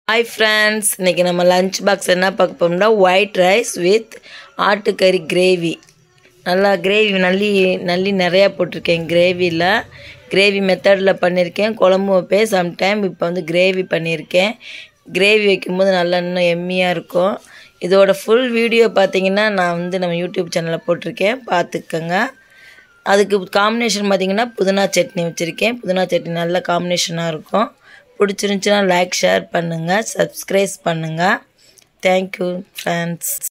hi friends இன்றைக்கி நம்ம lunch box என்ன பார்க்க போகிறோம்னா ஒயிட் ரைஸ் வித் ஆட்டுக்கறி கிரேவி நல்லா கிரேவி நல்லி நல்லி நிறையா போட்டிருக்கேன் கிரேவியில் கிரேவி மெத்தடில் பண்ணியிருக்கேன் குழம்பு வைப்பேன் சம்டைம் இப்போ வந்து கிரேவி பண்ணியிருக்கேன் கிரேவி வைக்கும்போது நல்லா இன்னும் எம்மியாக இருக்கும் இதோட ஃபுல் வீடியோ பார்த்தீங்கன்னா நான் வந்து நம்ம யூடியூப் சேனலில் போட்டிருக்கேன் பார்த்துக்கோங்க அதுக்கு காம்பினேஷன் பார்த்தீங்கன்னா புதினா சட்னி வச்சுருக்கேன் புதினா சட்னி நல்ல காம்பினேஷனாக இருக்கும் பிடிச்சிருந்துச்சின்னா லைக் ஷேர் பண்ணுங்கள் சப்ஸ்கிரைப் பண்ணுங்கள் தேங்க்யூ ஃப்ரெண்ட்ஸ்